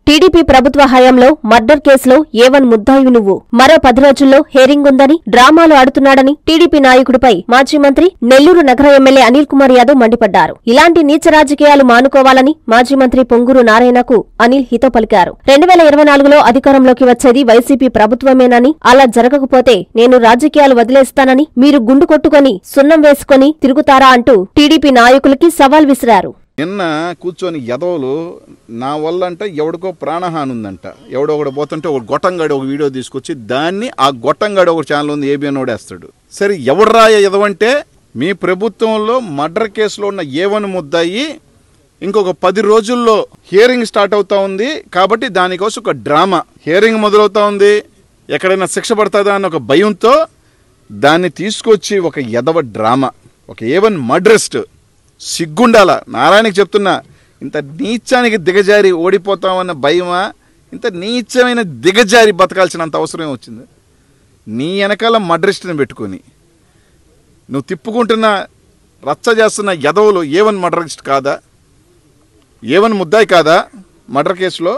TDP ప్రభుత్వ హయాంలో murder కేసులో ఏవన్ ముద్దాయి నువ్వు మరో పది రోజుల్లో హేరింగ్ ఉందని డ్రామాలు ఆడుతున్నాడని టీడీపీ నాయకుడిపై మాజీ మంత్రి నెల్లూరు నగర ఎమ్మెల్యే అనిల్ కుమార్ యాదవ్ మండిపడ్డారు ఇలాంటి నీచ రాజకీయాలు మానుకోవాలని మాజీ మంత్రి పొంగూరు నారాయణకు అనిల్ హితో పలికారు రెండు వేల ఇరవై నాలుగులో అధికారంలోకి వచ్చేది వైసీపీ ప్రభుత్వమేనని అలా జరగకపోతే నేను రాజకీయాలు వదిలేస్తానని మీరు గుండు కొట్టుకొని సున్నం వేసుకొని తిరుగుతారా అంటూ టీడీపీ నాయకులకి సవాల్ విసిరారు నిన్న కూర్చొని ఎదవలు నా వల్ల అంటే ఎవడికో ప్రాణహాని ఉందంట ఎవడో ఒకడు పోతుంటే ఒక గొట్టంగాడి ఒక వీడియో తీసుకొచ్చి దాన్ని ఆ గొట్టంగాడి ఒక ఛానల్ ఉంది ఏబిఎన్ ఓడేస్తాడు సరే ఎవడరా ఎదవంటే మీ ప్రభుత్వంలో మర్డర్ కేసులో ఉన్న ఏవని ముద్దాయి ఇంకొక పది రోజుల్లో హియరింగ్ స్టార్ట్ అవుతా ఉంది కాబట్టి దానికోసం ఒక డ్రామా హియరింగ్ మొదలవుతా ఉంది ఎక్కడైనా శిక్ష పడుతుందా అన్న ఒక భయంతో దాన్ని తీసుకొచ్చి ఒక ఎదవ డ్రామా ఒక ఏవన్ మర్డరిస్ట్ సిగ్గుండాల నారాయణకి చెప్తున్నా ఇంత నీచానికి దిగజారి ఓడిపోతామన్న భయమా ఇంత నీచమైన దిగజారి బతకాల్సినంత అవసరం వచ్చింది నీ వెనకాల మడ్రిస్ట్ని పెట్టుకొని నువ్వు తిప్పుకుంటున్న రచ్చ చేస్తున్న యదవులు ఏవన్ మర్డరిస్ట్ కాదా ఏవన్ ముద్దాయి కాదా మర్డర్ కేసులో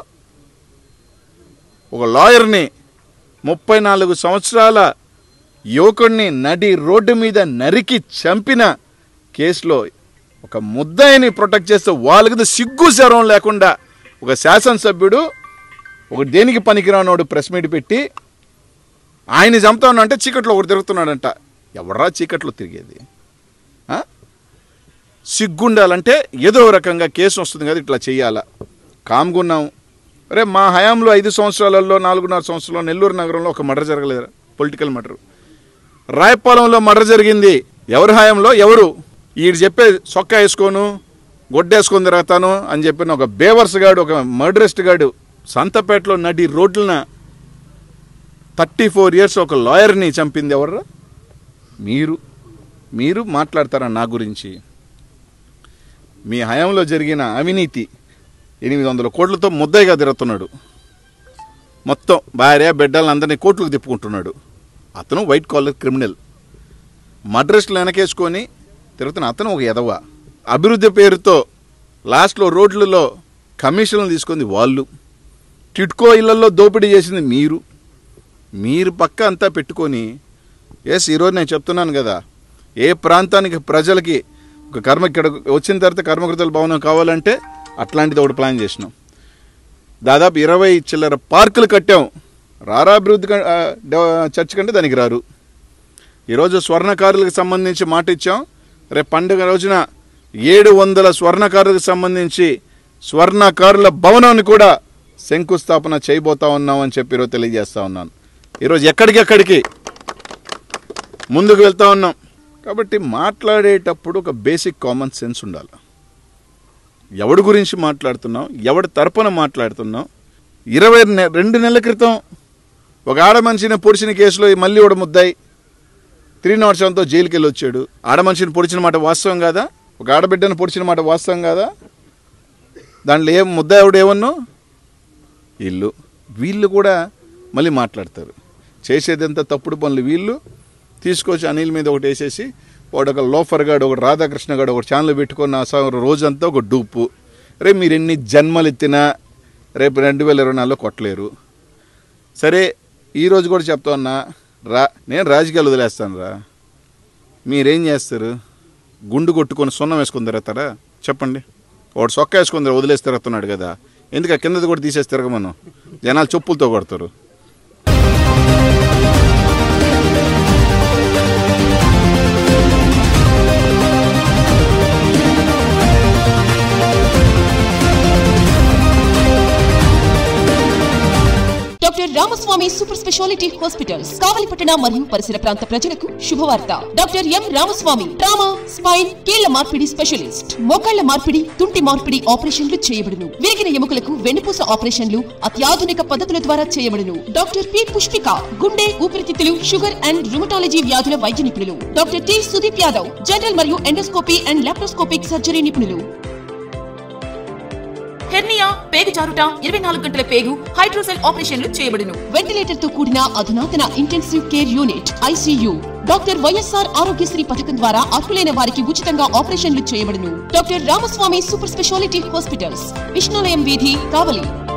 ఒక లాయర్ని ముప్పై నాలుగు సంవత్సరాల యువకుడిని నడి రోడ్డు మీద నరికి చంపిన కేసులో ఒక ముద్దాయిని ప్రొటెక్ట్ చేస్తే వాళ్ళకి సిగ్గు శరం లేకుండా ఒక శాసనసభ్యుడు ఒక దేనికి పనికిరానోడు ప్రెస్ మీట్ పెట్టి ఆయన చంపుతా ఉన్నా అంటే చీకట్లో ఒకటి తిరుగుతున్నాడంట ఎవడరా చీకట్లో తిరిగేది ఆ? సిగ్గుండాలంటే ఏదో రకంగా కేసు వస్తుంది కదా ఇట్లా చేయాలా కామ్గున్నాం అరే మా హయాంలో ఐదు సంవత్సరాలలో నాలుగున్నర సంవత్సరాల్లో నెల్లూరు నగరంలో ఒక మర్డర్ జరగలేదు పొలిటికల్ మర్డర్ రాయపాలెంలో మర్డర్ జరిగింది ఎవరి హయాంలో ఎవరు ఈడు చెప్పే సొక్క వేసుకోను గొడ్డేసుకొని తిరుగుతాను అని చెప్పిన ఒక బేవర్స్ గాడు ఒక మర్డరిస్ట్ గాడు సంతపేటలో నడి రోడ్లన థర్టీ ఫోర్ ఇయర్స్ ఒక లాయర్ని చంపింది ఎవరు మీరు మీరు మాట్లాడతారా నా గురించి మీ హయాంలో జరిగిన అవినీతి ఎనిమిది వందల కోట్లతో ముద్దయిగా తిరుగుతున్నాడు మొత్తం భార్య బిడ్డలను అందరినీ కోట్లకు తిప్పుకుంటున్నాడు అతను వైట్ కాలర్ క్రిమినల్ మడ్రస్లు వెనకేసుకొని తిరుగుతున్న అతను ఒక ఎదవ అభివృద్ధి పేరుతో లాస్ట్లో రోడ్లలో కమిషన్లు తీసుకుంది వాళ్ళు టిట్కో ఇళ్లలో దోపిడీ చేసింది మీరు మీరు పక్క అంతా పెట్టుకొని ఎస్ ఈరోజు నేను చెప్తున్నాను కదా ఏ ప్రాంతానికి ప్రజలకి ఒక కర్మ ఇక్కడ వచ్చిన తర్వాత కర్మకృతల భవనం కావాలంటే అట్లాంటిది ఒకటి ప్లాన్ చేసినాం దాదాపు ఇరవై చిల్లర పార్కులు కట్టాం రారా అభివృద్ధి క- ఆ, డెవ- చర్చ్ కంటే దానికి రారు ఈరోజు స్వర్ణకారులకు సంబంధించి మాట ఇచ్చాం రేపు పండుగ రోజున ఏడు వందల స్వర్ణకారులకు సంబంధించి స్వర్ణకారుల భవనాన్ని కూడా శంకుస్థాపన చేయబోతా ఉన్నాం అని చెప్పి ఈరోజు తెలియజేస్తా ఉన్నాను ఈరోజు ఎక్కడికెక్కడికి ముందుకు వెళ్తా ఉన్నాం కాబట్టి మాట్లాడేటప్పుడు ఒక బేసిక్ కామన్ సెన్స్ ఉండాలి ఎవడి గురించి మాట్లాడుతున్నాం ఎవడి తరపున మాట్లాడుతున్నాం ఇరవై నె- రెండు నెలల క్రితం ఒక ఆడ మనిషిని పొడిచిన కేసులో మళ్ళీ ఒక ముద్దాయి త్రీ నాట్ సెవెన్తో జైలుకి వెళ్ళి వచ్చాడు ఆడ మనిషిని పొడిచిన మాట వాస్తవం కాదా ఒక ఆడబిడ్డను పొడిచిన మాట వాస్తవం కాదా దాంట్లో ఏం ముద్ద ఎవడు ఏమన్నా వీళ్ళు వీళ్ళు కూడా మళ్ళీ మాట్లాడతారు చేసేదంతా తప్పుడు పనులు వీళ్ళు తీసుకొచ్చి అనిల్ మీద ఒకటి వేసేసి వాడు ఒక లోఫర్ గాడు ఒకటి రాధాకృష్ణ గాడు ఒకటి ఛానల్ పెట్టుకున్న అసలు రోజంతా ఒక డూపు రేపు మీరు ఎన్ని జన్మలు ఎత్తినా రేపు రెండు వేల ఇరవై నాలుగులో కొట్టలేరు సరే ఈరోజు కూడా చెప్తా ఉన్నా రా నేను రాజకీయాలు వదిలేస్తాను రా మీరేం చేస్తారు గుండు కొట్టుకొని సున్నం వేసుకొని తిరుగుతారా చెప్పండి వాడు సొక్క వేసుకొని తిరగ- వదిలేసి తిరుగుతున్నాడు కదా ఎందుకు ఆ కిందది కూడా తీసేసి తిరగమను జనాలు చెప్పులతో కొడతారు doctor Ramaswamy super speciality hospitals కావలిపట్టణ మరియు పరిసర ప్రాంత ప్రజలకు శుభవార్త doctor M Ramaswamy trauma spine కీళ్ల మార్పిడి స్పెషలిస్ట్ మోకాళ్ల మార్పిడి తుంటి మార్పిడి ఆపరేషన్లు చేయబడును విరిగిన ఎముకలకు వెన్నుపూస ఆపరేషన్లు అత్యాధునిక పద్ధతుల ద్వారా చేయబడును డాక్టర్ పి పుష్పిక గుండె ఊపిరితిత్తులు షుగర్ అండ్ రుమటాలజీ వ్యాధుల వైద్య నిపుణులు doctor T Sudeep Yadav general మరియు ఎండోస్కోపీ అండ్ లాప్రోస్కోపిక్ సర్జరీ నిపుణులు హెర్నియా పేగు జారుట ఇరవై నాలుగు గంటల పేగు హైడ్రోసెల్ ఆపరేషన్లు చేయబడును వెంటిలేటర్ తో కూడిన అధునాతన intensive care unit ICU doctor YSR Aarogyasri పథకం ద్వారా అర్హులైన వారికి ఉచితంగా ఆపరేషన్లు చేయబడును doctor Ramaswamy super speciality hospitals విష్ణులయం వీధి కావలి